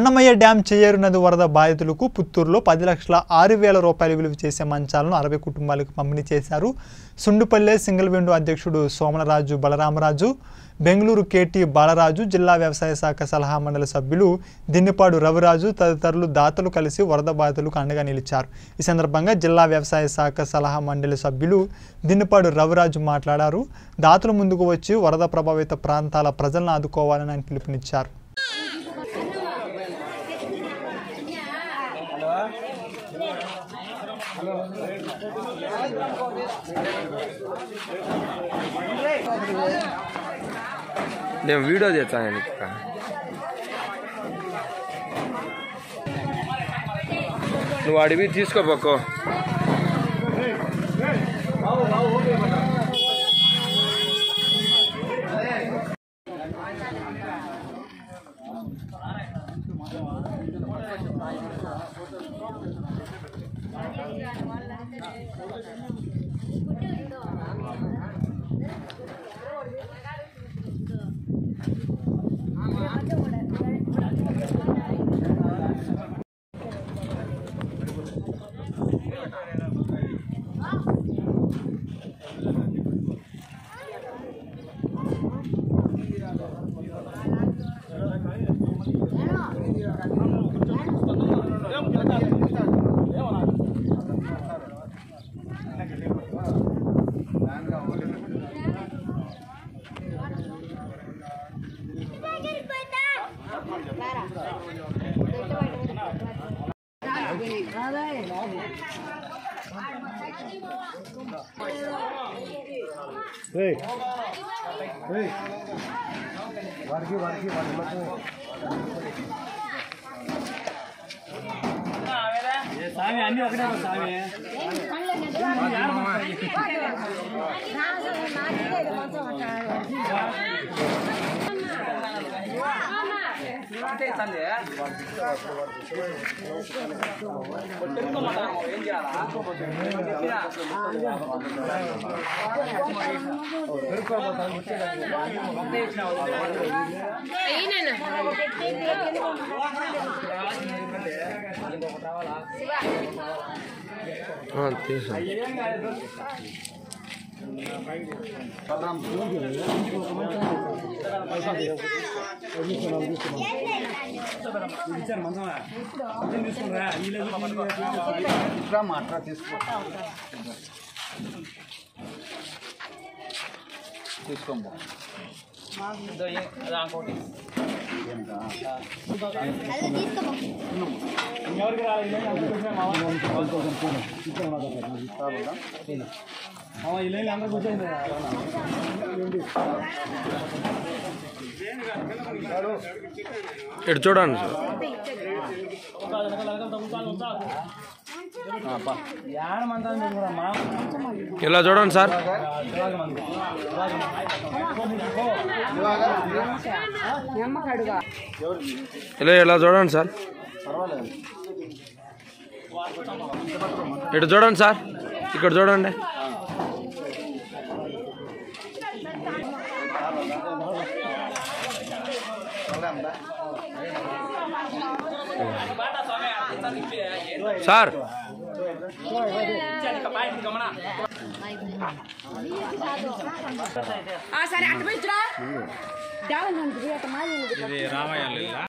Annamayya dam చేయరు నది వరద బాధితులకు పుత్తూరులో పది లక్షల ఆరు వేల రూపాయలు విలువ చేసే మంచాలను అరవై కుటుంబాలకు పంపిణీ చేశారు సుండుపల్లె సింగిల్ విండో అధ్యక్షుడు సోమలరాజు బలరామరాజు బెంగళూరు కేటీ బాలరాజు జిల్లా వ్యవసాయ శాఖ సలహా మండలి సభ్యులు దిన్నిపాడు రవిరాజు తదితరులు దాతలు కలిసి వరద బాధితులకు అండగా నిలిచారు ఈ సందర్భంగా జిల్లా వ్యవసాయ శాఖ సలహా మండలి సభ్యులు దిన్నిపాడు రవిరాజు మాట్లాడారు దాతలు ముందుకు వచ్చి వరద ప్రభావిత ప్రాంతాల ప్రజలను ఆదుకోవాలని ఆయన పిలుపునిచ్చారు నేను వీడియో చేస్తాను ఇక్కడ నువ్వు అడిగి తీసుకోపోకో ఆ, తీసా ఇటు చూడండి సార్ ఇలా చూడండి సార్ ఇలా ఇలా చూడండి సార్ ఇటు చూడండి సార్ ఇక్కడ చూడండి సార్ సరే అటు పోయి